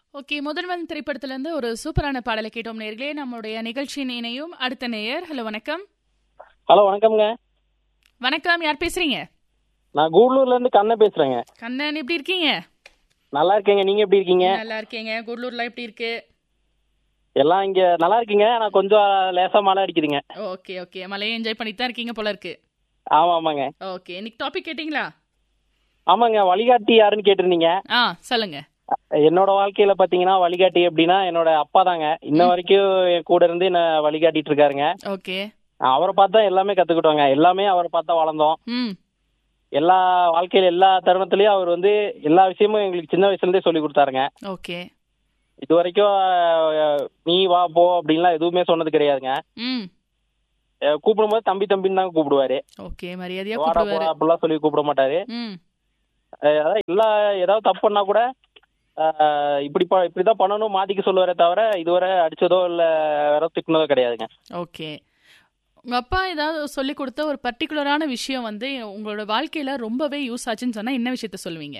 okay முதல்வன் திரைப்படத்துல இருந்து ஒரு சூப்பரான பாடலை கேட்டோம் நேர்களே நம்முடைய நிகழ்ச்சியின் இணையும் அடுத்த நேயர் ஹலோ வணக்கம் ஹலோ வணக்கம்ங்க வணக்கம் யார் பேசுறீங்க நான் கூடலூர்ல இருந்து கண்ணன் பேசுறேங்க கண்ணன் எப்படி இருக்கீங்க நல்லா இருக்கேங்க நீங்க எப்படி இருக்கீங்க நல்லா இருக்கீங்க குடலூர்ல எப்படி இருக்கு எல்லாம் இங்க நல்லா இருக்கீங்க நான் கொஞ்சம் லேசா மழை அடிக்குதுங்க ஓகே ஓகே மலையை என்ஜாய் பண்ணிட்டு தான் இருக்கீங்க போல இருக்கு ஆமா ஆமாங்க ஓகே இன்னைக்கு டாபிக் கேட்டிங்களா ஆமாங்க வழிகாட்டி யாருன்னு கேட்டிருந்தீங்க ஆ சொல்லுங்க என்னோட வாழ்க்கையில பாத்தீங்கன்னா வழிகாட்டி எப்படின்னா என்னோட அப்பா தாங்க இன்ன வரைக்கும் என் கூட இருந்து என்ன வழிகாட்டிட்டு இருக்காருங்க ஓகே அவரை பார்த்தா எல்லாமே கத்துக்கிட்டோங்க எல்லாமே அவரை பார்த்தா வளர்ந்தோம் ம் எல்லா வாழ்க்கையில எல்லா தருணத்திலயும் அவர் வந்து எல்லா விஷயமும் எங்களுக்கு சின்ன வயசுல இருந்தே சொல்லி கொடுத்தாருங்க ஓகே இது வரைக்கும் அஹ், நீ வா போ அப்படின்லாம் எதுவுமே சொன்னது கிடையாதுங்க ம் அஹ், கூப்பிடும்போது தம்பி தம்பின்னு தாங்க கூப்பிடுவாரு ஓகே மரியாதையா வாடா கூப்பிடுவாரு போடா அப்படிலாம் சொல்லி கூப்பிட மாட்டாரு ம் அஹ் அதான் எல்லா ஏதாவது தப்பு பண்ணா கூட அஹ் இப்படி ப- இப்படிதான் பண்ணணும் மாத்திக்க சொல்லுவாரே தவிர இதுவரை அடிச்சதோ இல்ல வேற திட்டினதோ கிடையாதுங்க ஓகே உங்க அப்பா ஏதாவது சொல்லி கொடுத்த ஒரு பர்டிகுலரான விஷயம் வந்து உங்களோட வாழ்க்கையில ரொம்பவே யூஸ் ஆச்சுன்னு சொன்னா என்ன விஷயத்த சொல்லுவீங்க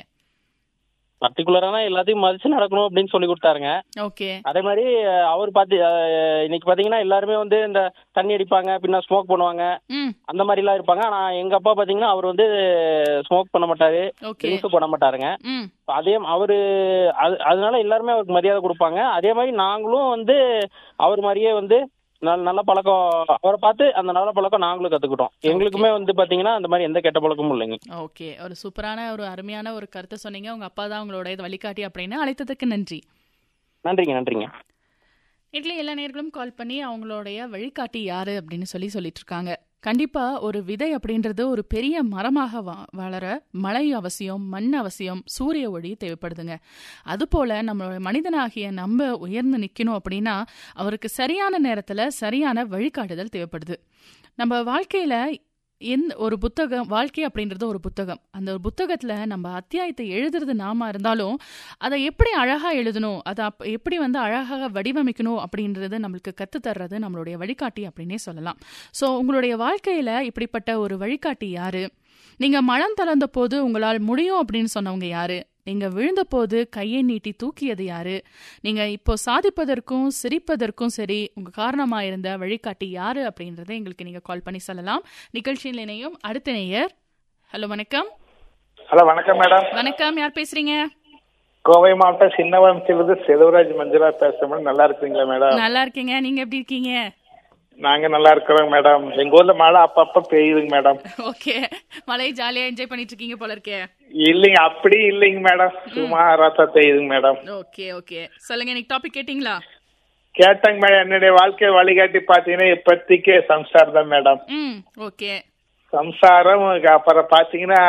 பர்டிகுலரான எல்லாத்தையும் மதிச்சு நடக்கணும் அப்படின்னு சொல்லி கொடுத்தாருங்க ஓகே அதே மாதிரி அஹ் அவர் பார்த்து அஹ் இன்னைக்கு பாத்தீங்கன்னா எல்லாருமே வந்து இந்த தண்ணி அடிப்பாங்க பின்ன ஸ்மோக் பண்ணுவாங்க ம் அந்த மாதிரி எல்லாம் இருப்பாங்க ஆனா எங்க அப்பா பாத்தீங்கன்னா அவர் வந்து ஸ்மோக் பண்ண மாட்டாரு ஓகே ட்ரிங்க்ஸ் பண்ண மாட்டாருங்க ம் அதே அவரு அது அதனால எல்லாருமே அவருக்கு மரியாதை கொடுப்பாங்க அதே மாதிரி நாங்களும் வந்து அவர் மாதிரியே வந்து நல்ல நல்ல பழக்கம் அவரை பார்த்து அந்த நல்ல பழக்கம் நாங்களும் கத்துக்கிட்டோம் எங்களுக்குமே வந்து பாத்தீங்கன்னா அந்த மாதிரி எந்த கெட்ட பழக்கமும் இல்லைங்க ஓகே ஒரு சூப்பரான ஒரு அருமையான ஒரு கருத்தை சொன்னீங்க உங்க அப்பா தான் உங்களோட இது வழிகாட்டி அப்படின்னு அழைத்ததுக்கு நன்றி நன்றிங்க நன்றிங்க இட்லி எல்லா நேர்களும் கால் பண்ணி அவங்களுடைய வழிகாட்டி யாரு அப்படின்னு சொல்லி சொல்லிட்டு இருக்காங்க கண்டிப்பா ஒரு விதை அப்படின்றது ஒரு பெரிய மரமாக வ- வளர மழை அவசியம் மண் அவசியம் சூரிய ஒளி தேவைப்படுதுங்க அதுபோல நம்மளோட மனிதனாகிய நம்ம உயர்ந்து நிக்கணும் அப்படின்னா அவருக்கு சரியான நேரத்துல சரியான வழிகாட்டுதல் தேவைப்படுது நம்ம வாழ்க்கையில எந்த ஒரு புத்தகம் வாழ்க்கை அப்படின்றது ஒரு புத்தகம் அந்த ஒரு புத்தகத்துல நம்ம அத்தியாயத்தை எழுதுறது நாம இருந்தாலும் அதை எப்படி அழகா எழுதணும் அதை அப் எப்படி வந்து அழகாக வடிவமைக்கணும் அப்படின்றது நம்மளுக்கு கத்து தர்றது நம்மளுடைய வழிகாட்டி அப்படின்னே சொல்லலாம் ஸோ உங்களுடைய வாழ்க்கையில இப்படிப்பட்ட ஒரு வழிகாட்டி யாரு நீங்க மனம் தளர்ந்த போது உங்களால் முடியும் அப்படின்னு சொன்னவங்க யாரு நீங்க விழுந்த போது கையை நீட்டி தூக்கியது யாரு நீங்க இப்போ சாதிப்பதற்கும் சிரிப்பதற்கும் சரி உங்க காரணமா இருந்த வழிகாட்டி யாரு அப்படின்றத எங்களுக்கு நீங்க கால் பண்ணி சொல்லலாம் நிகழ்ச்சியில் இணையும் அடுத்த நேயர் ஹலோ வணக்கம் ஹலோ வணக்கம் மேடம் வணக்கம் யார் பேசுறீங்க கோவை மாவட்டம் சின்னவரத்திலிருந்து செல்வராஜ் மஞ்சளா பேசுறேன் மேடம் நல்லா இருக்கீங்களா மேடம் நல்லா இருக்கீங்க நீங்க எப்படி இருக்கீங்க நாங்க நல்லா இருக்கிறோம் மேடம் எங்க ஊர்ல மழை அப்பப்ப பெய்யுதுங்க மேடம் ஓகே மழையை ஜாலியா என்ஜாய் பண்ணிட்டு இருக்கீங்க போல இருக்கே இல்லைங்க அப்படி இல்லைங்க மேடம் சும்மா ராத்தா பெய்யுதுங்க மேடம் ஓகே ஓகே சொல்லுங்க இன்னைக்கு டாபிக் கேட்டிங்களா கேட்டாங்க மேடம் என்னுடைய வாழ்க்கை வழிகாட்டி பாத்தீங்கன்னா இப்போதைக்கு சம்சாரம் தான் மேடம் ம் ஓகே சம்சாரம் அப்புறம் பாத்தீங்கன்னா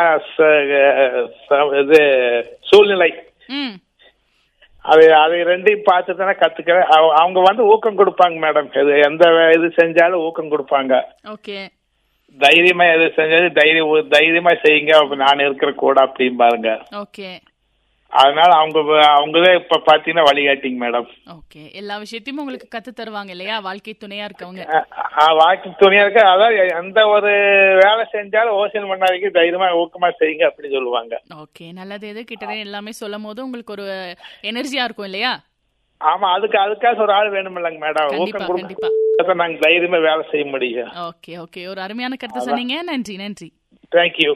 ச- ச- இது சூழ்நிலை ம் அது அதை ரெண்டையும் பார்த்து தானே கத்துக்கிறேன் அவ- அவங்க வந்து ஊக்கம் கொடுப்பாங்க மேடம் இது எந்த வே- இது செஞ்சாலும் ஊக்கம் கொடுப்பாங்க ஓகே தைரியமா எது செஞ்சாலும் தைரியம் தைரியமா செய்யுங்க அப்ப நான் இருக்கிற கூட அப்படின்னு பாருங்க ஓகே அதனால அவங்க அவங்கதான் இப்ப பாத்தீங்கன்னா வழிகாட்டிங்க மேடம் ஓகே எல்லா விஷயத்தையும் உங்களுக்கு கத்து தருவாங்க இல்லையா வாழ்க்கை துணையா இருக்கவங்க வாக்கி துணியா இருக்க அதாவது எந்த ஒரு வேலை செஞ்சாலும் ஓசன் பண்ணாதீங்க தைரியமா ஊக்கமா செய்யுங்க அப்படி சொல்லுவாங்க ஓகே நல்லது எது கிட்டத்தட்ட எல்லாமே சொல்லும் போது உங்களுக்கு ஒரு எனர்ஜியா இருக்கும் இல்லையா ஆமா அதுக்கு அதுக்காக ஒரு ஆள் வேணும் இல்லைங்க மேடம் கண்டிப்பா ஊக்கம் கண்டிப்பா கொடுத்தா நாங்க தைரியமா வேலை செய்ய முடியும் ஓகே ஓகே ஒரு அருமையான கருத்து சொன்னீங்க நன்றி நன்றி தேங்க்யூ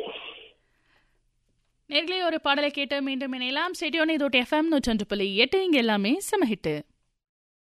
நேர்களே ஒரு பாடலை கேட்டு மீண்டும் இணையலாம் ஸ்டேடியோன் இதோட எஃப்எம் நூற்றொன்று புள்ளி எட்டு இங்க எல்லாமே செம ஹிட்டு